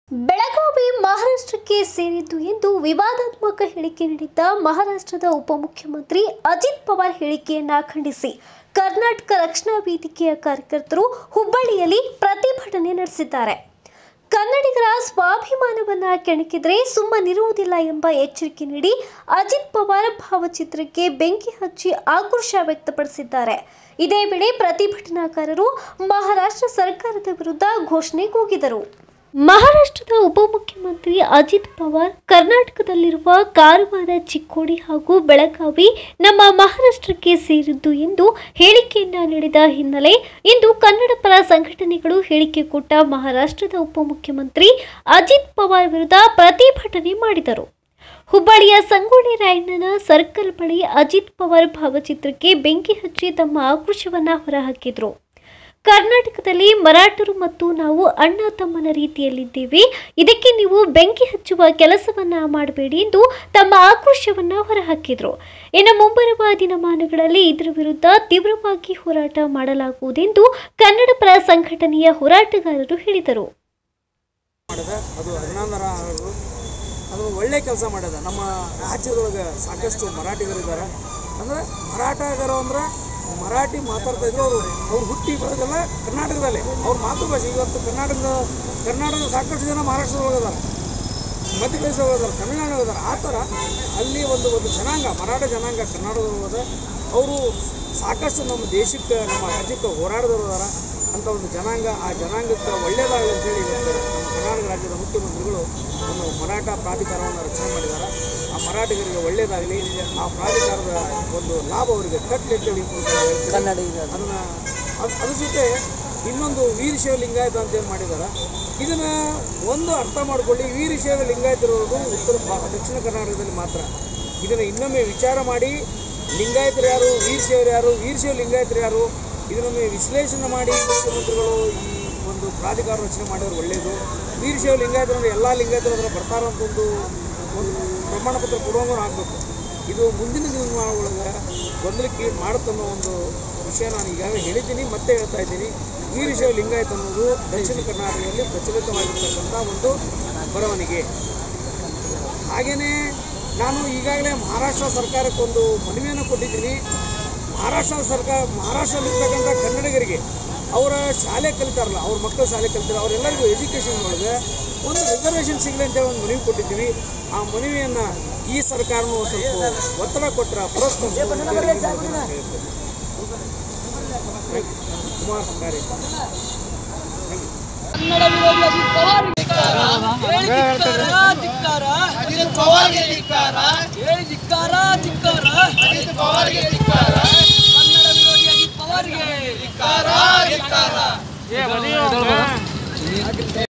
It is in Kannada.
ಬೆಳಗಾವಿ ಮಹಾರಾಷ್ಟ್ರಕ್ಕೆ ಸೇರಿದ್ದು ಎಂದು ವಿವಾದಾತ್ಮಕ ಹೇಳಿಕೆ ನೀಡಿದ್ದ ಮಹಾರಾಷ್ಟ್ರದ ಉಪಮುಖ್ಯಮಂತ್ರಿ ಅಜಿತ್ ಪವಾರ್ ಹೇಳಿಕೆಯನ್ನ ಖಂಡಿಸಿ ಕರ್ನಾಟಕ ರಕ್ಷಣಾ ವೇದಿಕೆಯ ಕಾರ್ಯಕರ್ತರು ಹುಬ್ಬಳ್ಳಿಯಲ್ಲಿ ಪ್ರತಿಭಟನೆ ನಡೆಸಿದ್ದಾರೆ ಕನ್ನಡಿಗರ ಸ್ವಾಭಿಮಾನವನ್ನ ಕೆಣಕಿದ್ರೆ ಸುಮ್ಮನಿರುವುದಿಲ್ಲ ಎಂಬ ಎಚ್ಚರಿಕೆ ನೀಡಿ ಅಜಿತ್ ಪವಾರ್ ಭಾವಚಿತ್ರಕ್ಕೆ ಬೆಂಕಿ ಹಚ್ಚಿ ಆಕ್ರೋಶ ವ್ಯಕ್ತಪಡಿಸಿದ್ದಾರೆ ಇದೇ ವೇಳೆ ಪ್ರತಿಭಟನಾಕಾರರು ಮಹಾರಾಷ್ಟ್ರ ಸರ್ಕಾರದ ವಿರುದ್ಧ ಘೋಷಣೆ ಕೂಗಿದರು ಮಹಾರಾಷ್ಟ್ರದ ಉಪಮುಖ್ಯಮಂತ್ರಿ ಅಜಿತ್ ಪವಾರ್ ಕರ್ನಾಟಕದಲ್ಲಿರುವ ಕಾರವಾರ ಚಿಕ್ಕೋಡಿ ಹಾಗೂ ಬೆಳಗಾವಿ ನಮ್ಮ ಮಹಾರಾಷ್ಟ್ರಕ್ಕೆ ಸೇರಿದ್ದು ಎಂದು ಹೇಳಿಕೆಯನ್ನ ನೀಡಿದ ಹಿನ್ನೆಲೆ ಇಂದು ಕನ್ನಡ ಪರ ಸಂಘಟನೆಗಳು ಹೇಳಿಕೆ ಕೊಟ್ಟ ಮಹಾರಾಷ್ಟ್ರದ ಉಪಮುಖ್ಯಮಂತ್ರಿ ಅಜಿತ್ ಪವಾರ್ ವಿರುದ್ಧ ಪ್ರತಿಭಟನೆ ಮಾಡಿದರು ಹುಬ್ಬಳ್ಳಿಯ ಸಂಗೊಳ್ಳಿ ರಾಯಣ್ಣನ ಸರ್ಕಲ್ ಬಳಿ ಅಜಿತ್ ಪವಾರ್ ಭಾವಚಿತ್ರಕ್ಕೆ ಬೆಂಕಿ ಹಚ್ಚಿ ತಮ್ಮ ಆಕ್ರೋಶವನ್ನ ಹೊರಹಾಕಿದ್ರು ಕರ್ನಾಟಕದಲ್ಲಿ ಮರಾಠರು ಮತ್ತು ನಾವು ಅಣ್ಣ ತಮ್ಮನ ರೀತಿಯಲ್ಲಿದ್ದೇವೆ ಇದಕ್ಕೆ ನೀವು ಬೆಂಕಿ ಹಚ್ಚುವ ಕೆಲಸವನ್ನ ಮಾಡಬೇಡಿ ಎಂದು ತಮ್ಮ ಆಕ್ರೋಶವನ್ನ ಹೊರಹಾಕಿದ್ರು ಇನ್ನು ಮುಂಬರುವ ದಿನಮಾನಗಳಲ್ಲಿ ಇದರ ವಿರುದ್ಧ ತೀವ್ರವಾಗಿ ಹೋರಾಟ ಮಾಡಲಾಗುವುದೆಂದು ಕನ್ನಡ ಪರ ಸಂಘಟನೆಯ ಹೋರಾಟಗಾರರು ಹೇಳಿದರು ಮಾಡಿದ ಅದು ಅಭಿನಂದನ ಅವರು ಅದು ಒಳ್ಳೆ ಕೆಲಸ ಮಾಡ್ಯದ ನಮ್ಮ ರಾಜ್ಯದೊಳಗೆ ಸಾಕಷ್ಟು ಮರಾಠಿಗರಿದ್ದಾರೆ ಅಂದರೆ ಮರಾಠಗಾರ ಅಂದ್ರೆ ಮರಾಠಿ ಮಾತಾಡ್ತಾ ಇದ್ರು ಅವರು ಅವ್ರು ಹುಟ್ಟಿ ಬೆಳೆದೆಲ್ಲ ಕರ್ನಾಟಕದಲ್ಲಿ ಅವ್ರ ಮಾತೃಭಾಷೆ ಇವತ್ತು ಕರ್ನಾಟಕದ ಕರ್ನಾಟಕದ ಸಾಕಷ್ಟು ಜನ ಮಹಾರಾಷ್ಟ್ರದೊಳಗದಾರೆ ಮಧ್ಯಪ್ರದೇಶ ಹೋದಾರೆ ತಮಿಳ್ನಾಡು ಹೋದಾರೆ ಆ ಥರ ಅಲ್ಲಿ ಒಂದು ಒಂದು ಜನಾಂಗ ಮರಾಠ ಜನಾಂಗ ಕರ್ನಾಟಕದೊಳಗದ ಅವರು ಸಾಕಷ್ಟು ನಮ್ಮ ದೇಶಕ್ಕೆ ನಮ್ಮ ರಾಜ್ಯಕ್ಕೆ ಹೋರಾಡಿದವರು ಅದಾರ ಅಂತ ಒಂದು ಜನಾಂಗ ಆ ಜನಾಂಗಕ್ಕೆ ಒಳ್ಳೆಯದಾಗಲಿ ಅಂತೇಳಿ ಇವತ್ತು ನಮ್ಮ ಕರ್ನಾಟಕ ರಾಜ್ಯದ ಮುಖ್ಯಮಂತ್ರಿಗಳು ಒಂದು ಮರಾಠ ಪ್ರಾಧಿಕಾರವನ್ನು ರಚನೆ ಮಾಡಿದ್ದಾರೆ ಆ ಮರಾಠಿಗರಿಗೆ ಒಳ್ಳೆಯದಾಗಲಿ ಆ ಪ್ರಾಧಿಕಾರದ ಒಂದು ಲಾಭ ಅವರಿಗೆ ಕಟ್ಟಲಿ ಅಂತೇಳಿ ಅದನ್ನು ಅದ್ರ ಜೊತೆ ಇನ್ನೊಂದು ವೀರಶೈವ ಲಿಂಗಾಯತ ಅಂತ ಏನು ಮಾಡಿದ್ದಾರೆ ಇದನ್ನು ಒಂದು ಅರ್ಥ ಮಾಡ್ಕೊಳ್ಳಿ ವೀರಶೈವ ಲಿಂಗಾಯತ ಇರೋದು ಉತ್ತರ ಭಾ- ದಕ್ಷಿಣ ಕರ್ನಾಟಕದಲ್ಲಿ ಮಾತ್ರ ಇದನ್ನು ಇನ್ನೊಮ್ಮೆ ವಿಚಾರ ಮಾಡಿ ಲಿಂಗಾಯತರು ಯಾರು ವೀರಶೈವರು ಯಾರು ವೀರಶೈವ ಲಿಂಗಾಯತರು ಯಾರು ಇದನ್ನೊಮ್ಮೆ ವಿಶ್ಲೇಷಣೆ ಮಾಡಿ ಮುಖ್ಯಮಂತ್ರಿಗಳು ಈ ಒಂದು ಪ್ರಾಧಿಕಾರ ರಚನೆ ಮಾಡಿದ್ರೆ ಒಳ್ಳೆಯದು ವೀರಶೈವ ಲಿಂಗಾಯತರು ಅಂದರೆ ಎಲ್ಲ ಲಿಂಗಾಯತರು ಅದರ ಬರ್ತಾರೋ ಅಂತ ಒಂದು ಒಂದು ಪ್ರಮಾಣ ಪತ್ರ ಕೊಡುವಂಗೂ ಆಗಬೇಕು ಇದು ಮುಂದಿನ ದಿನಮಾನಗಳೊಳಗೆ ಗೊಂದಲಕ್ಕೆ ಮಾಡುತ್ತನ್ನೋ ಒಂದು ವಿಷಯ ನಾನು ಈಗಾಗಲೇ ಹೇಳಿದ್ದೀನಿ ಮತ್ತೆ ಹೇಳ್ತಾ ಇದ್ದೀನಿ ವೀರಶೈವ ಲಿಂಗಾಯತ ಅನ್ನೋದು ದಕ್ಷಿಣ ಕರ್ನಾಟಕದಲ್ಲಿ ಪ್ರಚಲಿತವಾಗಿರ್ತಕ್ಕಂಥ ಒಂದು ಬರವಣಿಗೆ ಹಾಗೆಯೇ ನಾನು ಈಗಾಗಲೇ ಮಹಾರಾಷ್ಟ್ರ ಸರ್ಕಾರಕ್ಕೊಂದು ಮನವಿಯನ್ನು ಕೊಟ್ಟಿದ್ದೀನಿ ಮಹಾರಾಷ್ಟ್ರ ಸರ್ಕಾರ ಮಹಾರಾಷ್ಟ್ರದಲ್ಲಿರ್ತಕ್ಕಂಥ ಕನ್ನಡಿಗರಿಗೆ ಅವರ ಶಾಲೆ ಕಲಿತಾರಲ್ಲ ಅವ್ರ ಮಕ್ಕಳು ಶಾಲೆ ಕಲಿತಾರೆ ಅವರೆಲ್ಲರಿಗೂ ಎಜುಕೇಷನ್ ಒಳಗೆ ಒಂದು ರಿಸರ್ವೇಷನ್ ಸಿಗಲಿ ಅಂತೇಳಿ ಒಂದು ಮನವಿ ಕೊಟ್ಟಿದ್ದೀವಿ ಆ ಮನವಿಯನ್ನು ಈ ಸರ್ಕಾರನೂ ಸ್ವಲ್ಪ ಒತ್ತಡ ಕೊಟ್ಟರೆ ಪುರಸ್ಕರಿಸ್ತಾರೆ ಕುಮಾರ್ ಸಂಗಾರಿ ಕನ್ನಡ ವಿರೋಧಿ ಅಜಿತ್ ಪವಾರ್ ಹೇಳಿ ಧಿಕ್ಕಾರ ಹೇಳಿ ಧಿಕ್ಕಾರ ಧಿಕ್ಕಾರ ಕನ್ನಡ ವಿರೋಧಿ ಅಜಿತ್ ಪವಾರ್ಗೆ